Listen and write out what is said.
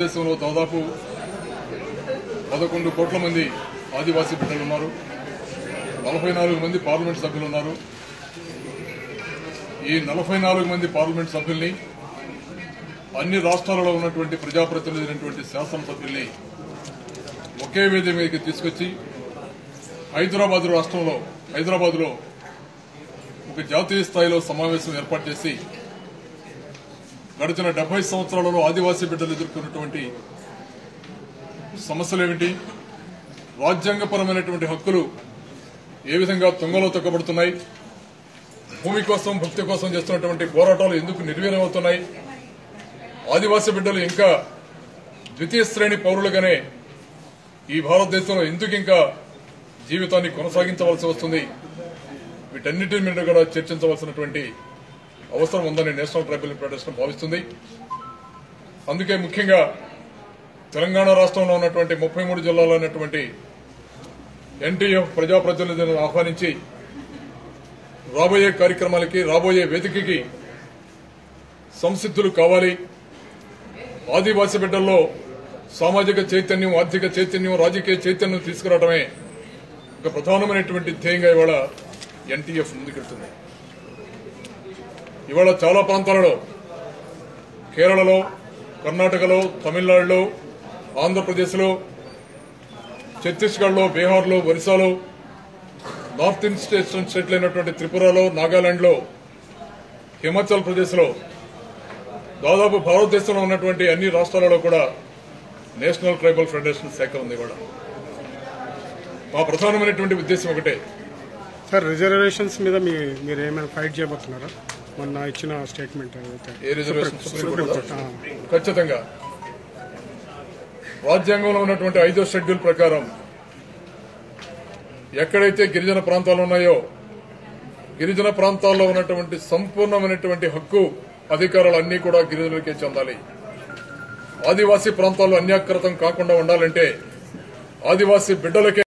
భారతదేశంలో దాదాపు పదకొండు కోట్ల మంది ఆదివాసీ బిడ్డలు ఉన్నారు నలభై నాలుగు మంది పార్లమెంట్ సభ్యులు ఉన్నారు ఈ నలభై నాలుగు మంది పార్లమెంట్ సభ్యుల్ని అన్ని రాష్ట్రాలలో ఉన్నటువంటి ప్రజాప్రతినిధులైనటువంటి శాసనసభ్యుల్ని ఒకే వేదిక మీదకి తీసుకొచ్చి హైదరాబాద్ రాష్ట్రంలో హైదరాబాద్ లో ఒక జాతీయ స్థాయిలో సమావేశం ఏర్పాటు చేసి గడిచిన డెబ్బై సంవత్సరాలలో ఆదివాసీ బిడ్డలు ఎదుర్కొన్నటువంటి సమస్యలు ఏమిటి రాజ్యాంగపరమైనటువంటి హక్కులు ఏ విధంగా తుంగలో తొక్కబడుతున్నాయి భూమి కోసం భక్తి కోసం చేస్తున్నటువంటి పోరాటాలు ఎందుకు నిర్వీర్యమవుతున్నాయి ఆదివాసీ బిడ్డలు ఇంకా ద్వితీయ శ్రేణి పౌరులుగానే ఈ భారతదేశంలో ఎందుకు ఇంకా జీవితాన్ని కొనసాగించవలసి వస్తుంది వీటన్నిటి మీద కూడా చర్చించవలసినటువంటి అవసరం ఉందని నేషనల్ ట్రైబల్ ఫెడరేషన్ భావిస్తుంది అందుకే ముఖ్యంగా తెలంగాణ రాష్ట్రంలో ఉన్నటువంటి ముప్పై మూడు జిల్లాలో ఉన్నటువంటి ఎన్టీఎఫ్ ప్రజాప్రతినిధులను ఆహ్వానించి రాబోయే కార్యక్రమాలకి రాబోయే వేదికకి సంసిద్ధులు కావాలి ఆదివాసీ బిడ్డల్లో సామాజిక చైతన్యం ఆర్థిక చైతన్యం రాజకీయ చైతన్యం తీసుకురావడమే ఒక ప్రధానమైనటువంటి ధ్యేయంగా ఇవాళ ఎన్టీఎఫ్ ముందుకెళ్తుంది ఇవాళ చాలా ప్రాంతాలలో కేరళలో కర్ణాటకలో తమిళనాడులో ఆంధ్రప్రదేశ్లో ఛత్తీస్గఢ్లో బీహార్లో ఒరిస్సాలో నార్త్ ఈస్ట్ స్టేట్ స్టేట్లు అయినటువంటి త్రిపురలో నాగాలాండ్లో హిమాచల్ ప్రదేశ్లో దాదాపు భారతదేశంలో ఉన్నటువంటి అన్ని రాష్ట్రాలలో కూడా నేషనల్ ట్రైబల్ ఫెడరేషన్ శాఖ ఉంది కూడా మా ప్రధానమైనటువంటి ఉద్దేశం ఒకటే సార్ రిజర్వేషన్స్ మీద మీ మీరు ఏమైనా ఫైట్ చేయబోతున్నారా మొన్న ఇచ్చిన స్టేట్మెంట్ ఏదైతే ఏ రిజర్వేషన్ సుప్రీంకోర్టు సుప్రీంకోర్టు, ఆ. ఖచ్చితంగా రాజ్యాంగంలో ఉన్నటువంటి ఐదో షెడ్యూల్ ప్రకారం ఎక్కడైతే గిరిజన ప్రాంతాలు ఉన్నాయో గిరిజన ప్రాంతాల్లో ఉన్నటువంటి సంపూర్ణమైనటువంటి హక్కు అధికారాలు అన్నీ కూడా గిరిజనులకే చెందాలి ఆదివాసీ ప్రాంతాల్లో అన్యాకృతం కాకుండా ఉండాలంటే ఆదివాసీ బిడ్డలకే